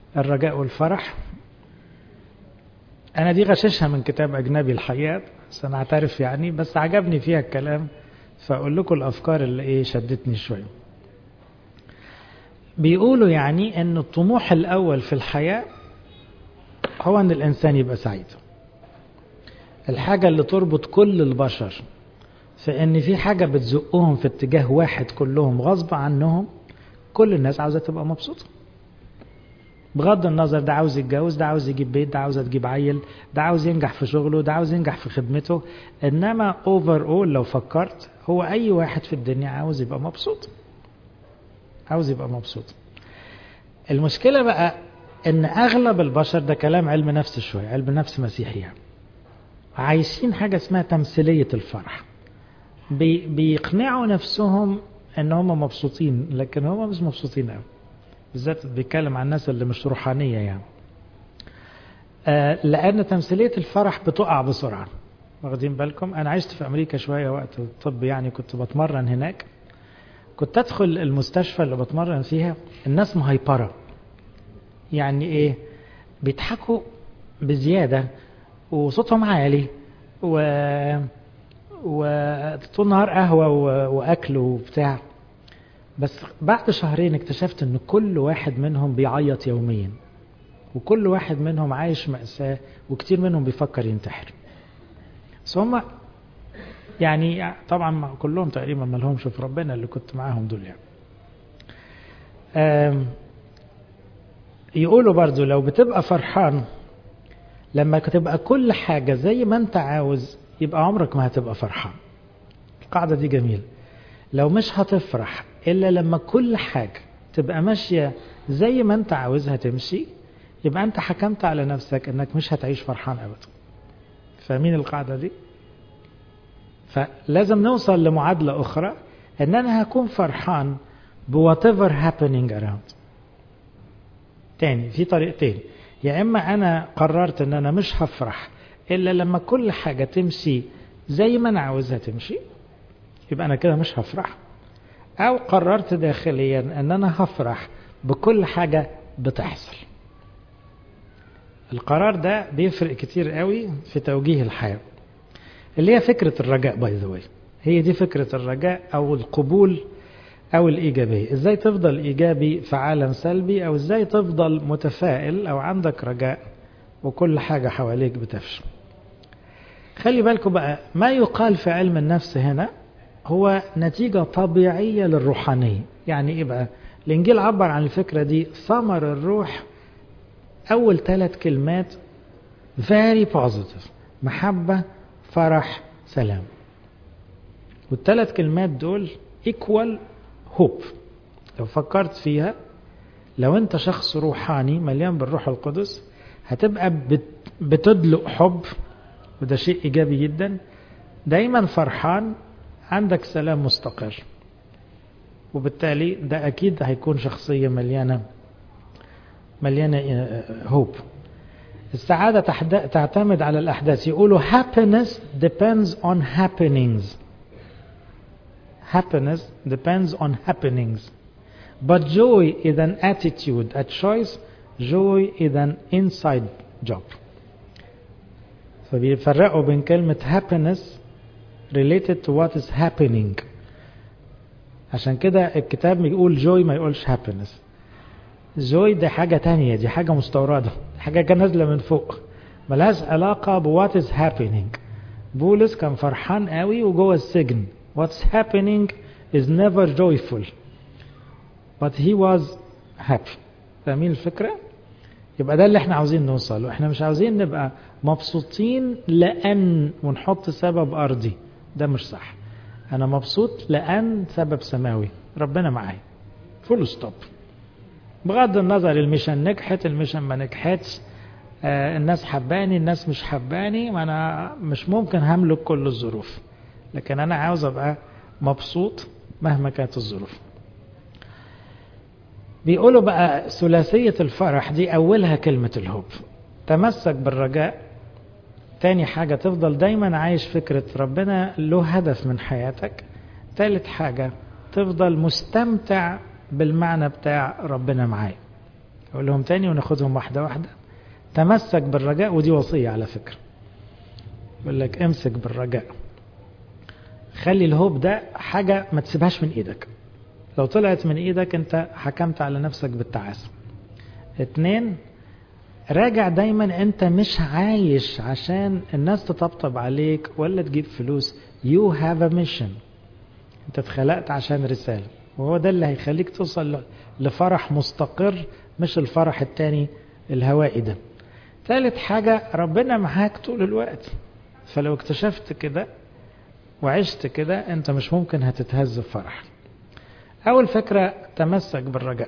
الرجاء والفرح أنا دي غششها من كتاب أجنبي الحقيقة بس أنا أعترف يعني بس عجبني فيها الكلام فأقول لكم الأفكار اللي إيه شدتني شوية بيقولوا يعني أن الطموح الأول في الحياة هو أن الإنسان يبقى سعيد الحاجة اللي تربط كل البشر في أن في حاجة بتزقهم في اتجاه واحد كلهم غصب عنهم كل الناس عاوزة تبقى مبسوطة بغض النظر ده عاوز يتجوز ده عاوز يجيب بيت ده عاوز تجيب عيل ده عاوز ينجح في شغله ده عاوز ينجح في خدمته انما اوفر اول لو فكرت هو اي واحد في الدنيا عاوز يبقى مبسوط عاوز يبقى مبسوط المشكلة بقى ان اغلب البشر ده كلام علم نفس شوية علم نفس مسيحي يعني عايشين حاجة اسمها تمثيلية الفرح بي بيقنعوا نفسهم ان هم مبسوطين لكن هم مش مبسوطين قوي بالذات بيتكلم عن الناس اللي مش روحانية يعني آه لأن تمثيلية الفرح بتقع بسرعة واخدين بالكم أنا عشت في أمريكا شوية وقت الطب يعني كنت بتمرن هناك كنت أدخل المستشفى اللي بتمرن فيها الناس مهيبرة يعني إيه بيضحكوا بزيادة وصوتهم عالي و وطول النهار قهوة وأكل وبتاع بس بعد شهرين اكتشفت ان كل واحد منهم بيعيط يوميا وكل واحد منهم عايش مأساة وكتير منهم بيفكر ينتحر بس هم يعني طبعا كلهم تقريبا ما لهمش في ربنا اللي كنت معاهم دول يعني يقولوا برضو لو بتبقى فرحان لما تبقى كل حاجة زي ما انت عاوز يبقى عمرك ما هتبقى فرحان القاعدة دي جميلة لو مش هتفرح إلا لما كل حاجة تبقى ماشية زي ما أنت عاوزها تمشي يبقى أنت حكمت على نفسك أنك مش هتعيش فرحان أبدا فاهمين القاعدة دي؟ فلازم نوصل لمعادلة أخرى أن أنا هكون فرحان ب whatever happening around تاني في طريقتين يا إما أنا قررت أن أنا مش هفرح إلا لما كل حاجة تمشي زي ما أنا عاوزها تمشي يبقى أنا كده مش هفرح أو قررت داخليا أن أنا هفرح بكل حاجة بتحصل القرار ده بيفرق كتير قوي في توجيه الحياة اللي هي فكرة الرجاء باي ذا واي هي دي فكرة الرجاء أو القبول أو الإيجابية إزاي تفضل إيجابي في عالم سلبي أو إزاي تفضل متفائل أو عندك رجاء وكل حاجة حواليك بتفشل خلي بالكم بقى ما يقال في علم النفس هنا هو نتيجة طبيعية للروحانية يعني إيه بقى الإنجيل عبر عن الفكرة دي ثمر الروح أول ثلاث كلمات very positive محبة فرح سلام والثلاث كلمات دول equal hope لو فكرت فيها لو أنت شخص روحاني مليان بالروح القدس هتبقى بتدلق حب وده شيء إيجابي جدا دايما فرحان عندك سلام مستقر وبالتالي ده أكيد هيكون شخصية مليانة مليانة هوب السعادة تعتمد على الأحداث يقولوا happiness depends on happenings happiness depends on happenings but joy is an attitude a choice joy is an inside job فبيفرقوا بين كلمة happiness related to what is happening عشان كده الكتاب بيقول joy ما يقولش happiness joy دي حاجة تانية دي حاجة مستوردة حاجة كان نازلة من فوق ملهاش علاقة ب what is happening بولس كان فرحان قوي وجوه السجن what's happening is never joyful but he was happy فاهمين الفكرة؟ يبقى ده اللي احنا عاوزين نوصل احنا مش عاوزين نبقى مبسوطين لأن ونحط سبب أرضي ده مش صح أنا مبسوط لأن سبب سماوي ربنا معايا فول ستوب بغض النظر المشن نجحت المشن ما نجحتش آه الناس حباني الناس مش حباني ما أنا مش ممكن هملك كل الظروف لكن أنا عاوز أبقى مبسوط مهما كانت الظروف بيقولوا بقى ثلاثية الفرح دي أولها كلمة الهوب تمسك بالرجاء تاني حاجة تفضل دايما عايش فكرة ربنا له هدف من حياتك تالت حاجة تفضل مستمتع بالمعنى بتاع ربنا معايا أقول لهم تاني وناخدهم واحدة واحدة تمسك بالرجاء ودي وصية على فكرة يقول لك امسك بالرجاء خلي الهوب ده حاجة ما تسيبهاش من ايدك لو طلعت من ايدك انت حكمت على نفسك بالتعاسة اتنين راجع دايما انت مش عايش عشان الناس تطبطب عليك ولا تجيب فلوس you have a mission انت اتخلقت عشان رسالة وهو ده اللي هيخليك توصل لفرح مستقر مش الفرح التاني الهوائي ده ثالث حاجة ربنا معاك طول الوقت فلو اكتشفت كده وعشت كده انت مش ممكن هتتهز بفرح اول فكرة تمسك بالرجاء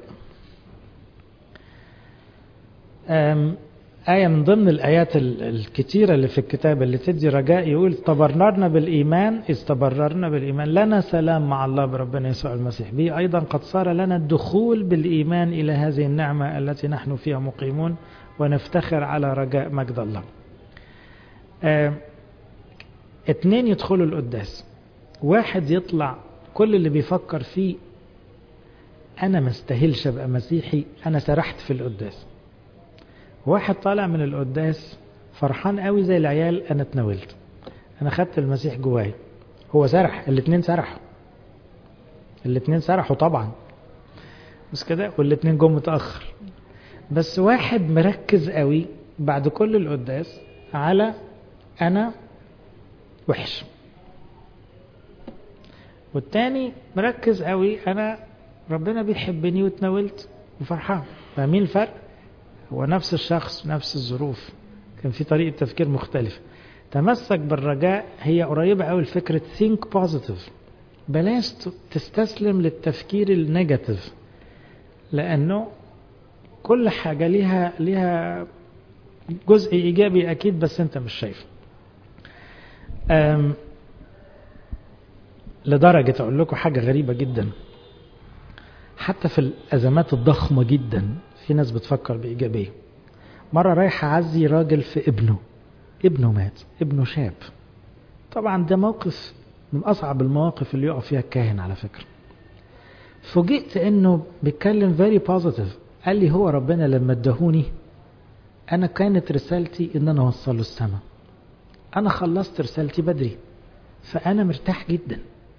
آية من ضمن الآيات الكتيرة اللي في الكتاب اللي تدي رجاء يقول تبررنا بالإيمان إذ تبررنا بالإيمان لنا سلام مع الله بربنا يسوع المسيح به أيضا قد صار لنا الدخول بالإيمان إلى هذه النعمة التي نحن فيها مقيمون ونفتخر على رجاء مجد الله آه اتنين يدخلوا القداس واحد يطلع كل اللي بيفكر فيه أنا ما استاهلش أبقى مسيحي أنا سرحت في القداس واحد طالع من القداس فرحان قوي زي العيال انا اتناولت انا خدت المسيح جواي هو سرح الاتنين سرحوا الاتنين سرحوا طبعا بس كده والاتنين جم متاخر بس واحد مركز قوي بعد كل القداس على انا وحش والتاني مركز قوي انا ربنا بيحبني واتناولت وفرحان فاهمين الفرق هو نفس الشخص نفس الظروف كان في طريقة تفكير مختلفة تمسك بالرجاء هي قريبة قوي لفكرة think positive بلاش تستسلم للتفكير النيجاتيف لأنه كل حاجة ليها ليها جزء إيجابي أكيد بس أنت مش شايفه لدرجة أقول لكم حاجة غريبة جدا حتى في الأزمات الضخمة جدا في ناس بتفكر بإيجابية مرة رايح أعزي راجل في ابنه ابنه مات ابنه شاب طبعا ده موقف من أصعب المواقف اللي يقف فيها الكاهن على فكرة فوجئت انه بيتكلم very positive قال لي هو ربنا لما ادهوني انا كانت رسالتي ان انا اوصله السماء انا خلصت رسالتي بدري فانا مرتاح جدا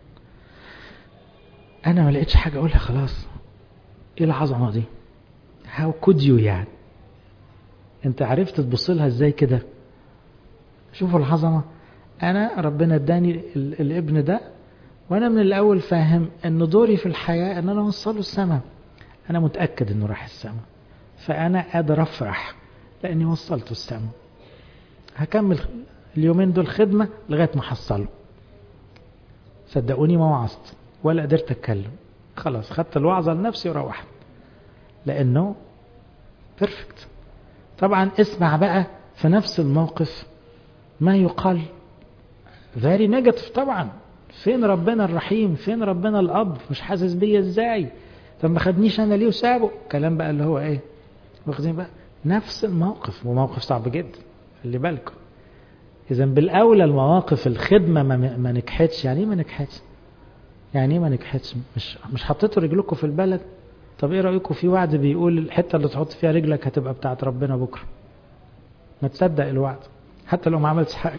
انا ما لقيتش حاجه اقولها خلاص ايه العظمه دي هاو كود يو يعني انت عرفت تبص لها ازاي كده شوفوا العظمه انا ربنا اداني الابن ده وانا من الاول فاهم ان دوري في الحياه ان انا اوصله السماء انا متاكد انه راح السماء فانا قادر افرح لاني وصلته السماء هكمل اليومين دول خدمه لغايه ما احصله صدقوني ما وعظت ولا قدرت اتكلم خلاص خدت الوعظه لنفسي وروحت لانه بيرفكت طبعا اسمع بقى في نفس الموقف ما يقال فيري نيجاتيف طبعا فين ربنا الرحيم فين ربنا الاب مش حاسس بيا ازاي طب ما خدنيش انا ليه وسابه كلام بقى اللي هو ايه واخدين بقى نفس الموقف وموقف صعب جدا خلي بالكم اذا بالاولى المواقف الخدمه ما, ما نجحتش يعني ايه ما نجحتش يعني ايه ما نجحتش مش مش حطيتوا رجلكم في البلد طب ايه رايكم في وعد بيقول الحته اللي تحط فيها رجلك هتبقى بتاعت ربنا بكره ما تصدق الوعد حتى لو ما عملتش حاجه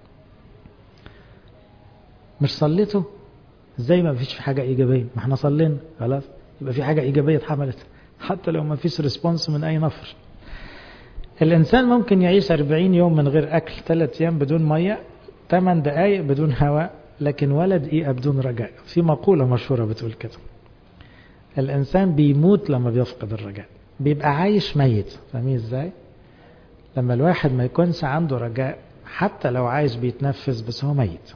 مش صليته ازاي ما فيش في حاجه ايجابيه ما احنا صلينا خلاص يبقى في حاجه ايجابيه اتعملت حتى لو ما فيش ريسبونس من اي نفر الانسان ممكن يعيش 40 يوم من غير اكل 3 ايام بدون ميه 8 دقائق بدون هواء لكن ولا دقيقه بدون رجاء في مقوله مشهوره بتقول كده الانسان بيموت لما بيفقد الرجاء بيبقى عايش ميت فاهمين ازاي لما الواحد ما يكونش عنده رجاء حتى لو عايش بيتنفس بس هو ميت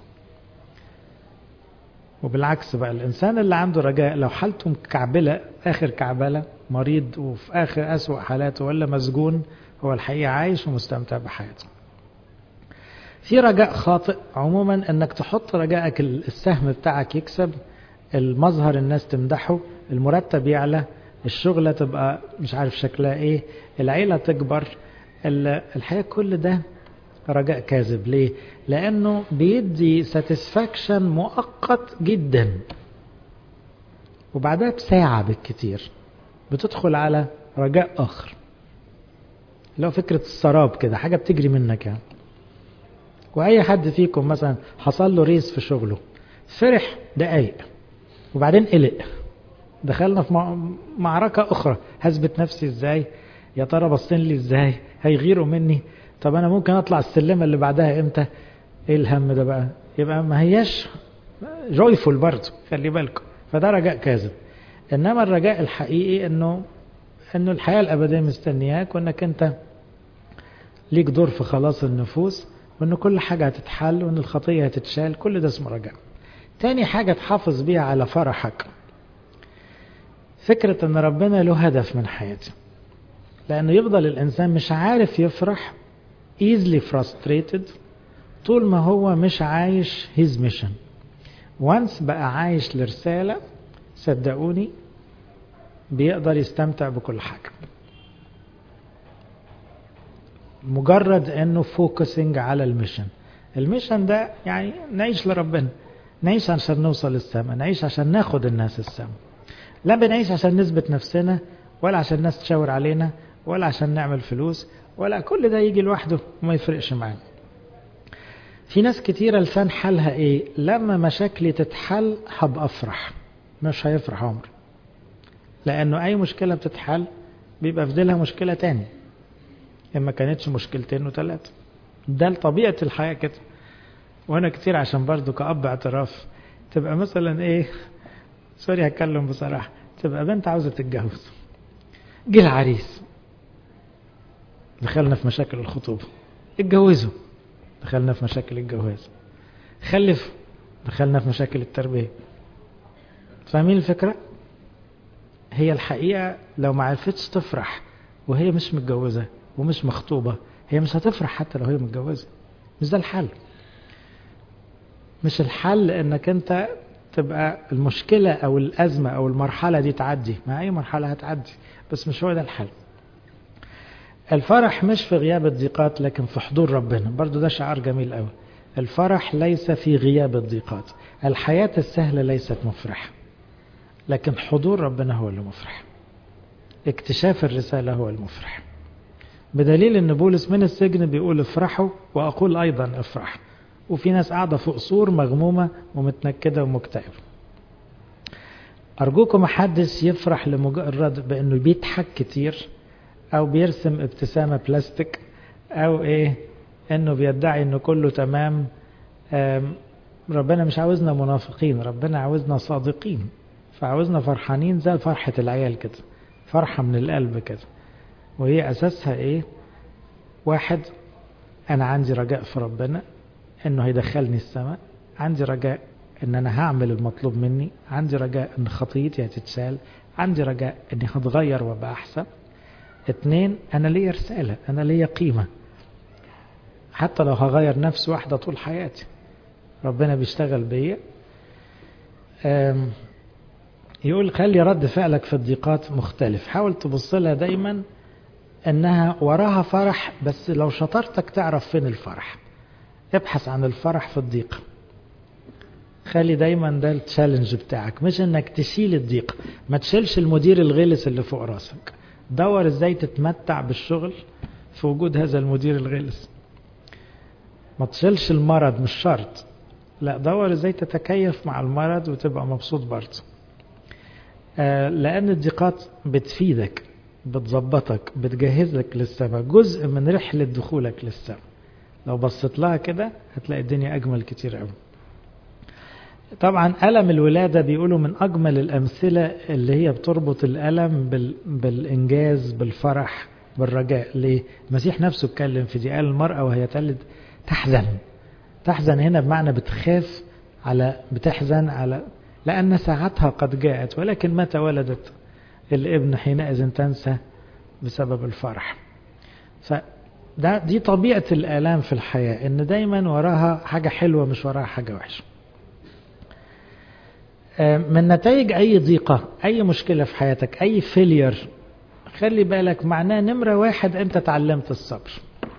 وبالعكس بقى الإنسان اللي عنده رجاء لو حالته مكعبلة آخر كعبلة مريض وفي آخر أسوأ حالاته ولا مسجون هو الحقيقة عايش ومستمتع بحياته في رجاء خاطئ عموما انك تحط رجائك السهم بتاعك يكسب المظهر الناس تمدحه المرتب يعلى الشغلة تبقى مش عارف شكلها ايه العيلة تكبر الحقيقة كل ده رجاء كاذب ليه لانه بيدي ساتسفاكشن مؤقت جدا وبعدها بساعة بالكتير بتدخل على رجاء آخر لو فكرة السراب كده حاجة بتجري منك يعني وأي حد فيكم مثلا حصل له ريس في شغله فرح دقايق وبعدين قلق دخلنا في معركة أخرى هثبت نفسي إزاي يا ترى باصين لي إزاي هيغيروا مني طب أنا ممكن أطلع السلمة اللي بعدها إمتى إيه الهم ده بقى يبقى ما هياش جويفول برضه خلي بالكم فده رجاء كاذب إنما الرجاء الحقيقي إنه إنه الحياة الأبدية مستنياك وإنك أنت ليك دور في خلاص النفوس وإن كل حاجة هتتحل وإن الخطية هتتشال كل ده اسمه رجاء تاني حاجة تحافظ بيها على فرحك فكرة ان ربنا له هدف من حياتي لانه يفضل الانسان مش عارف يفرح easily frustrated طول ما هو مش عايش his mission once بقى عايش لرسالة صدقوني بيقدر يستمتع بكل حاجة مجرد انه فوكسنج على الميشن الميشن ده يعني نعيش لربنا نعيش عشان نوصل للسماء نعيش عشان ناخد الناس السماء لا بنعيش عشان نثبت نفسنا ولا عشان الناس تشاور علينا ولا عشان نعمل فلوس ولا كل ده يجي لوحده وما يفرقش معانا في ناس كتيرة لسان حالها ايه لما مشاكلي تتحل هبقى افرح مش هيفرح عمر لانه اي مشكلة بتتحل بيبقى في ديلها مشكلة تاني اما كانتش مشكلتين وثلاثة ده طبيعة الحياة كده وانا كتير عشان برضو كأب اعتراف تبقى مثلا ايه سوري هتكلم بصراحة تبقى بنت عاوزة تتجوز جه العريس دخلنا في مشاكل الخطوبة اتجوزوا دخلنا في مشاكل الجواز خلف دخلنا في مشاكل التربية فاهمين الفكرة هي الحقيقة لو ما عرفتش تفرح وهي مش متجوزة ومش مخطوبة هي مش هتفرح حتى لو هي متجوزة مش ده الحل مش الحل انك انت تبقى المشكلة او الازمة او المرحلة دي تعدي ما اي مرحلة هتعدي بس مش هو ده الحل الفرح مش في غياب الضيقات لكن في حضور ربنا برضو ده شعار جميل قوي الفرح ليس في غياب الضيقات الحياة السهلة ليست مفرحة لكن حضور ربنا هو اللي مفرح اكتشاف الرسالة هو المفرح بدليل ان بولس من السجن بيقول افرحوا واقول ايضا افرح وفي ناس قاعدة في قصور مغمومة ومتنكدة ومكتئبة أرجوكم محدش يفرح لمجرد بأنه بيضحك كتير أو بيرسم ابتسامة بلاستيك أو إيه إنه بيدعي إنه كله تمام ربنا مش عاوزنا منافقين ربنا عاوزنا صادقين فعاوزنا فرحانين زي فرحة العيال كده فرحة من القلب كده وهي أساسها إيه واحد أنا عندي رجاء في ربنا انه هيدخلني السماء عندي رجاء ان انا هعمل المطلوب مني عندي رجاء ان خطيتي هتتشال عندي رجاء اني هتغير وابقى احسن اتنين انا ليا رسالة انا ليا قيمة حتى لو هغير نفس واحدة طول حياتي ربنا بيشتغل بيا يقول خلي رد فعلك في الضيقات مختلف حاول تبص لها دايما انها وراها فرح بس لو شطرتك تعرف فين الفرح ابحث عن الفرح في الضيق خلي دايما ده التشالنج بتاعك مش انك تشيل الضيق ما تشيلش المدير الغلس اللي فوق راسك دور ازاي تتمتع بالشغل في وجود هذا المدير الغلس ما تشيلش المرض مش شرط لا دور ازاي تتكيف مع المرض وتبقى مبسوط برضه آه لان الضيقات بتفيدك بتظبطك بتجهزك للسماء جزء من رحلة دخولك للسماء لو بصيت لها كده هتلاقي الدنيا أجمل كتير قوي طبعا ألم الولادة بيقولوا من أجمل الأمثلة اللي هي بتربط الألم بال... بالإنجاز بالفرح بالرجاء ليه المسيح نفسه اتكلم في دي قال المرأة وهي تلد تحزن تحزن هنا بمعنى بتخاف على بتحزن على لأن ساعتها قد جاءت ولكن متى ولدت الابن حينئذ تنسى بسبب الفرح فده دي طبيعة الآلام في الحياة إن دايما وراها حاجة حلوة مش وراها حاجة وحشة من نتائج أي ضيقة أي مشكلة في حياتك أي فيلير خلي بالك معناه نمرة واحد أنت تعلمت الصبر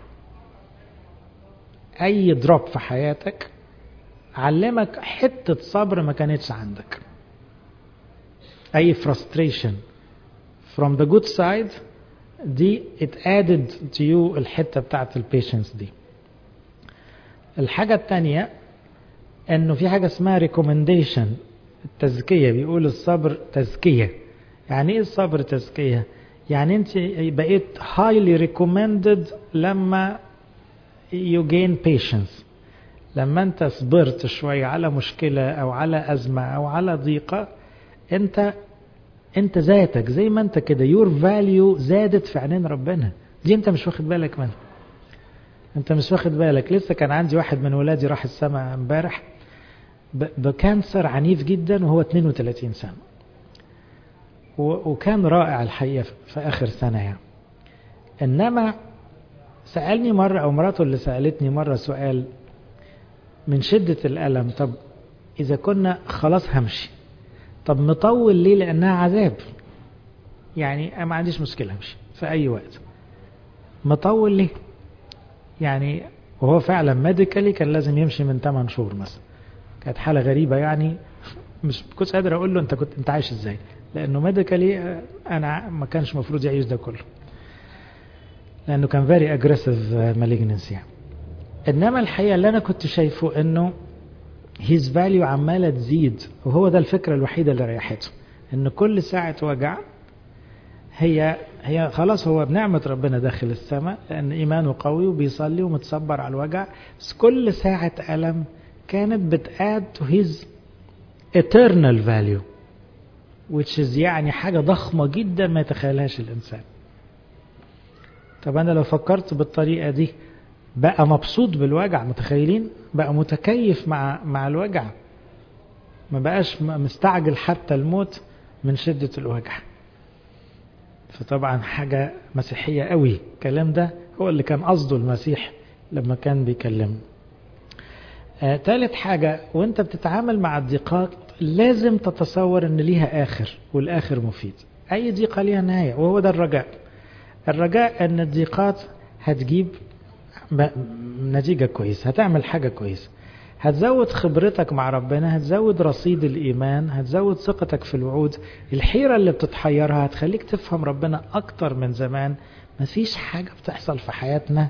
أي دروب في حياتك علمك حتة صبر ما كانتش عندك أي فرستريشن from the good side دي it added to you الحتة بتاعت البيشنس دي الحاجة التانية انه في حاجة اسمها recommendation التزكية بيقول الصبر تزكية يعني ايه الصبر تزكية يعني انت بقيت highly recommended لما you gain patience لما انت صبرت شوية على مشكلة او على ازمة او على ضيقة انت انت ذاتك زي ما انت كده يور فاليو زادت في عينين ربنا دي انت مش واخد بالك منها انت مش واخد بالك لسه كان عندي واحد من ولادي راح السماء امبارح بكانسر عنيف جدا وهو 32 سنة وكان رائع الحقيقة في آخر سنة يعني إنما سألني مرة أو مراته اللي سألتني مرة سؤال من شدة الألم طب إذا كنا خلاص همشي طب مطول ليه لأنها عذاب يعني ما عنديش مشكلة همشي في أي وقت مطول ليه يعني وهو فعلا ميديكالي كان لازم يمشي من 8 شهور مثلا كانت حالة غريبة يعني مش كنت قادر أقول له أنت كنت أنت عايش إزاي لأنه ميديكالي أنا ما كانش المفروض يعيش ده كله لأنه كان فيري أجريسيف مالجنسي يعني. إنما الحقيقة اللي أنا كنت شايفه إنه هيز فاليو عمالة تزيد وهو ده الفكرة الوحيدة اللي ريحته إن كل ساعة وجع هي هي خلاص هو بنعمة ربنا داخل السماء لأن إيمانه قوي وبيصلي ومتصبر على الوجع بس كل ساعة ألم كانت بتاد to his eternal value which is يعني حاجة ضخمة جدا ما يتخيلهاش الإنسان طب أنا لو فكرت بالطريقة دي بقى مبسوط بالوجع متخيلين بقى متكيف مع مع الوجع ما بقاش مستعجل حتى الموت من شدة الوجع فطبعا حاجة مسيحية قوي الكلام ده هو اللي كان قصده المسيح لما كان بيكلمه آه، تالت حاجة وانت بتتعامل مع الضيقات لازم تتصور ان ليها اخر والاخر مفيد اي ضيقة ليها نهاية وهو ده الرجاء الرجاء ان الضيقات هتجيب نتيجة كويسة هتعمل حاجة كويسة هتزود خبرتك مع ربنا هتزود رصيد الإيمان هتزود ثقتك في الوعود الحيرة اللي بتتحيرها هتخليك تفهم ربنا أكتر من زمان مفيش حاجة بتحصل في حياتنا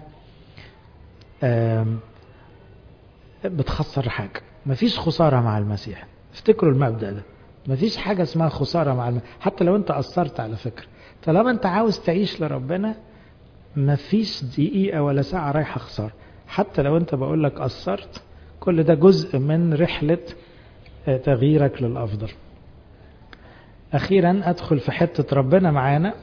بتخسر حاجة مفيش خسارة مع المسيح افتكروا المبدأ ده مفيش حاجة اسمها خسارة مع المسيح حتى لو انت قصرت على فكرة طالما انت عاوز تعيش لربنا مفيش دقيقة ولا ساعة رايحة خسارة حتى لو انت بقول لك قصرت كل ده جزء من رحلة تغييرك للأفضل أخيرا أدخل في حتة ربنا معانا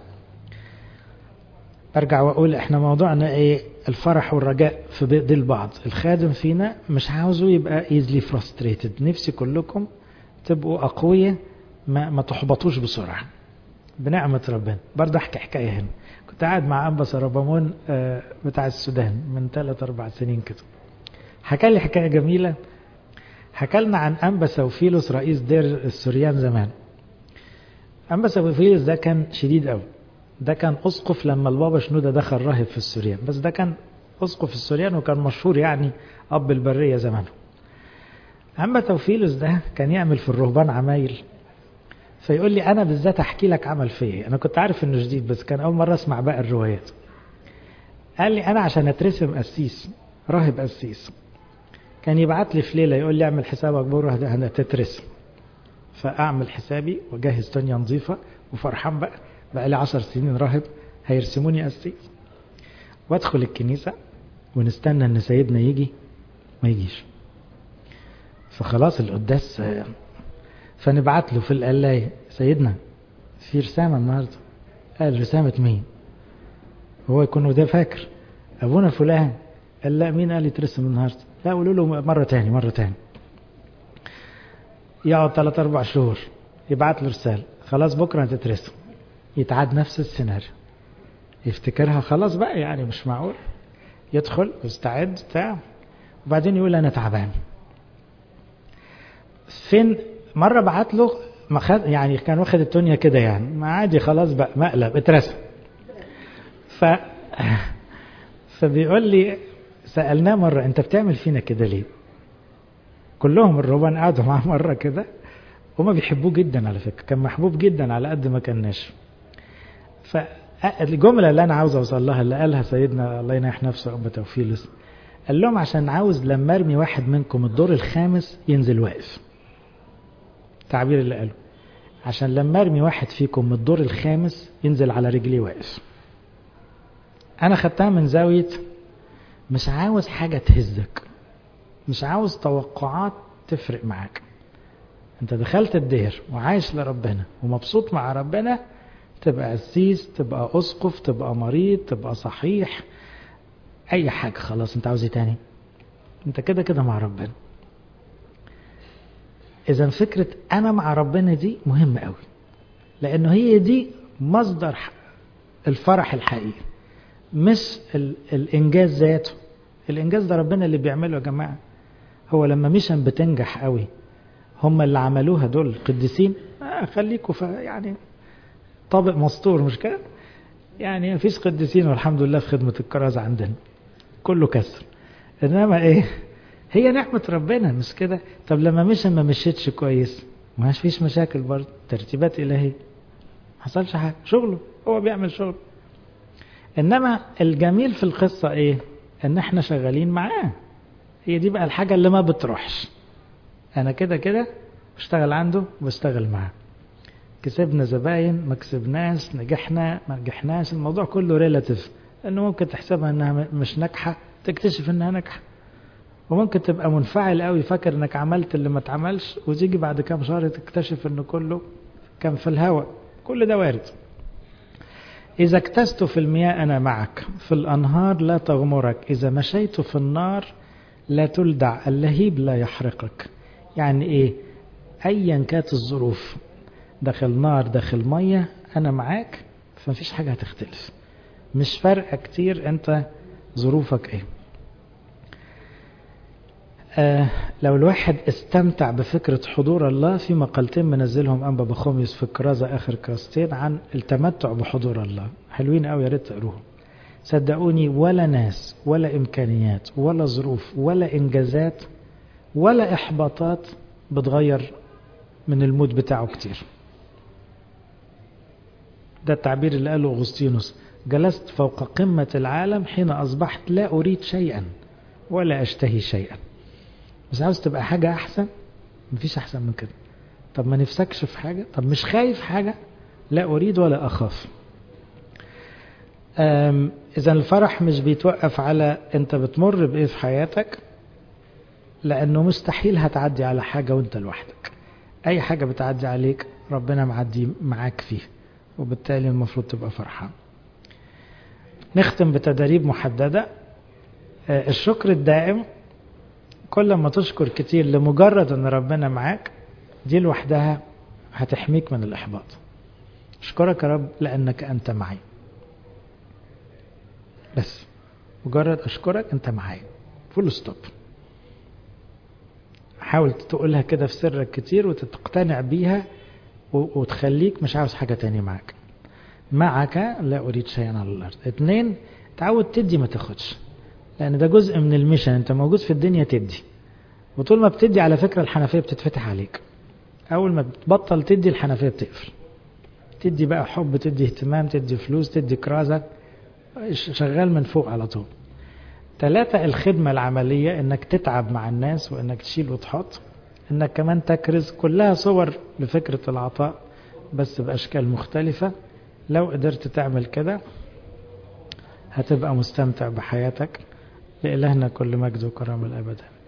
أرجع وأقول إحنا موضوعنا إيه الفرح والرجاء في بيد البعض الخادم فينا مش عاوزه يبقى easily frustrated نفسي كلكم تبقوا أقوياء ما, ما تحبطوش بسرعة بنعمة ربنا برضه أحكي حكاية هنا كنت قاعد مع أنبا سربامون بتاع السودان من 3 4 سنين كده حكى لي حكاية جميلة حكى لنا عن أنبا سوفيلوس رئيس دير السوريان زمان أنبا سوفيلوس ده كان شديد قوي ده كان أسقف لما البابا شنودة دخل راهب في السوريان بس ده كان أسقف السوريان وكان مشهور يعني أب البرية زمان أما توفيلوس ده كان يعمل في الرهبان عمايل فيقول لي أنا بالذات أحكي لك عمل فيا أنا كنت عارف إنه جديد بس كان أول مرة أسمع بقى الروايات قال لي أنا عشان أترسم قسيس راهب قسيس كان يبعت لي في ليلة يقول لي اعمل حسابك بكرة هتترسم فأعمل حسابي وجهز تانية نظيفة وفرحان بقى بقى لي عشر سنين راهب هيرسموني قسيس وادخل الكنيسة ونستنى ان سيدنا يجي ما يجيش فخلاص القداس فنبعت له في القلاية سيدنا في رسامة النهاردة قال رسامة مين هو يكون ده فاكر أبونا فلان قال لا مين قال يترسم النهاردة لا قولوا له مرة تاني مرة تاني يقعد ثلاث أربع شهور يبعت له رسالة خلاص بكرة هتترسم يتعاد نفس السيناريو يفتكرها خلاص بقى يعني مش معقول يدخل ويستعد بتاع وبعدين يقول أنا تعبان فين مرة بعت له ما خد يعني كان واخد الدنيا كده يعني ما عادي خلاص بقى مقلب اترسم ف فبيقول لي سألناه مرة أنت بتعمل فينا كده ليه كلهم الرهبان قعدوا معاه مرة كده هما بيحبوه جدا على فكرة كان محبوب جدا على قد ما كان ناشف فالجملة اللي أنا عاوز أوصل لها اللي قالها سيدنا الله ينيح نفسه أبا توفيلس قال لهم عشان عاوز لما أرمي واحد منكم الدور الخامس ينزل واقف التعبير اللي قاله عشان لما أرمي واحد فيكم من الدور الخامس ينزل على رجليه واقف أنا خدتها من زاوية مش عاوز حاجة تهزك مش عاوز توقعات تفرق معاك انت دخلت الدير وعايش لربنا ومبسوط مع ربنا تبقى قسيس تبقى اسقف تبقى مريض تبقى صحيح اي حاجة خلاص انت عاوز ايه تاني انت كده كده مع ربنا اذا فكرة انا مع ربنا دي مهمة قوي لانه هي دي مصدر الفرح الحقيقي مش الانجاز ذاته الانجاز ده ربنا اللي بيعمله يا جماعه هو لما ميشن بتنجح قوي هم اللي عملوها دول قديسين آه خليكوا يعني طابق مسطور مش كده يعني مفيش قديسين والحمد لله في خدمة الكرازة عندنا كله كسر انما ايه هي نعمة ربنا مش كده طب لما مشن ما مشيتش كويس ما فيش مشاكل برضه ترتيبات إلهية ما حصلش حاجة شغله هو بيعمل شغله انما الجميل في القصة ايه ان احنا شغالين معاه هي دي بقى الحاجة اللي ما بتروحش انا كده كده بشتغل عنده وبشتغل معاه كسبنا زباين ما كسبناش نجحنا ما نجحناش الموضوع كله ريلاتيف انه ممكن تحسبها انها مش ناجحة تكتشف انها ناجحة وممكن تبقى منفعل قوي فاكر انك عملت اللي ما اتعملش وتيجي بعد كام شهر تكتشف انه كله كان في الهواء كل ده وارد إذا اكتست في المياه أنا معك في الأنهار لا تغمرك إذا مشيت في النار لا تلدع اللهيب لا يحرقك يعني إيه أيا كانت الظروف داخل نار داخل مية أنا معاك فمفيش حاجة هتختلف مش فارقة كتير أنت ظروفك إيه آه لو الواحد استمتع بفكرة حضور الله في مقالتين منزلهم أنبا بخوميوس في الكرازة آخر كراستين عن التمتع بحضور الله حلوين قوي يا ريت تقروهم صدقوني ولا ناس ولا إمكانيات ولا ظروف ولا إنجازات ولا إحباطات بتغير من المود بتاعه كتير ده التعبير اللي قاله أغسطينوس جلست فوق قمة العالم حين أصبحت لا أريد شيئا ولا أشتهي شيئا بس عاوز تبقى حاجة أحسن مفيش أحسن من كده طب ما نفسكش في حاجة طب مش خايف حاجة لا أريد ولا أخاف إذا الفرح مش بيتوقف على أنت بتمر بإيه في حياتك لأنه مستحيل هتعدي على حاجة وأنت لوحدك أي حاجة بتعدي عليك ربنا معدي معاك فيه وبالتالي المفروض تبقى فرحان نختم بتدريب محددة الشكر الدائم كل ما تشكر كتير لمجرد ان ربنا معاك دي لوحدها هتحميك من الاحباط اشكرك يا رب لانك انت معي بس مجرد اشكرك انت معايا فول ستوب حاول تقولها كده في سرك كتير وتقتنع بيها وتخليك مش عاوز حاجة تانية معك معك لا أريد شيئا على الأرض اتنين تعود تدي ما تاخدش لأن ده جزء من الميشن أنت موجود في الدنيا تدي وطول ما بتدي على فكرة الحنفية بتتفتح عليك أول ما بتبطل تدي الحنفية بتقفل تدي بقى حب تدي اهتمام تدي فلوس تدي كرازة شغال من فوق على طول ثلاثة الخدمة العملية انك تتعب مع الناس وانك تشيل وتحط انك كمان تكرز كلها صور لفكرة العطاء بس بأشكال مختلفة لو قدرت تعمل كده هتبقى مستمتع بحياتك لإلهنا كل مجد وكرم الأبد